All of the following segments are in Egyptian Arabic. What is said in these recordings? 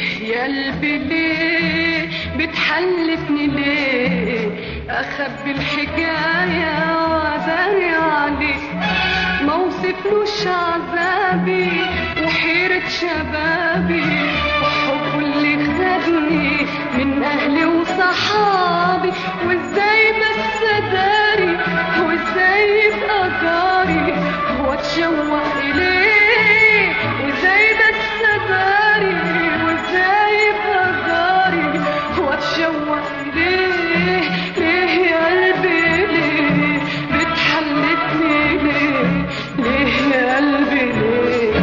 يا قلبي ليه بتحلفني ليه اخبي الحكايه واداري عليك ما وصفلوش عذابي وحيرة شبابي وحبه اللي خدني من اهلي وصحابي وازاي بس داري وازاي يبقى جاري واتشوق اليه وازاي بس داري وازاي يبقى جاري واتشوق اليه ليه يا قلبي ليه بتحلفني ليه ليه يا قلبي ليه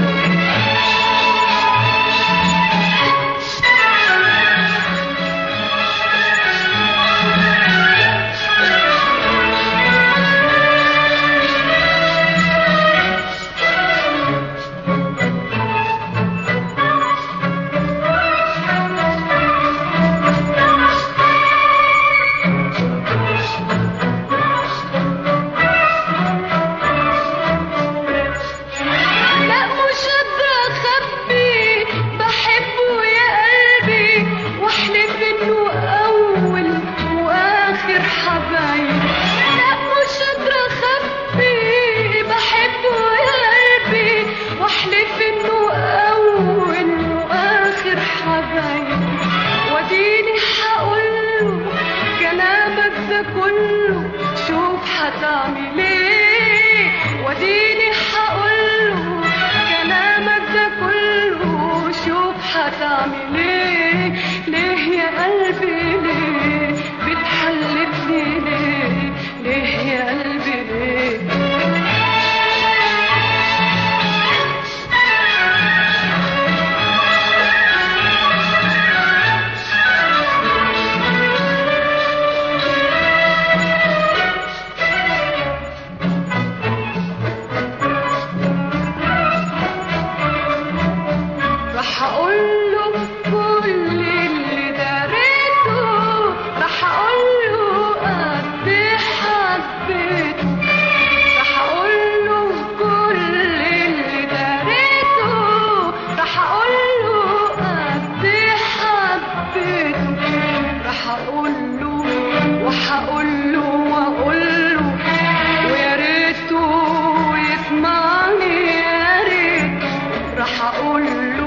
لا مش قادرة أخبي بحبه يا قلبي واحلف إنه أول وآخر حبايب لا مش قادرة أخبي بحبه يا قلبي واحلف إنه أول وآخر حبايب واديني هقوله كلامك ده كله شوف هتعمل ايه واديني هقوله كلامك ده كله شوف هتعمل ايه ليه يا قلبي ليه بتحلفني ليه ليه يا قلبي ليه راح اقول له كل اللي داريته راح اقول له قد إيه حبيته راح اقول له كل اللي داريته راح اقول له قد إيه حبيته راح اقول له وهقول له واقول له ويا ريته يسمعني يا ريت راح اقول له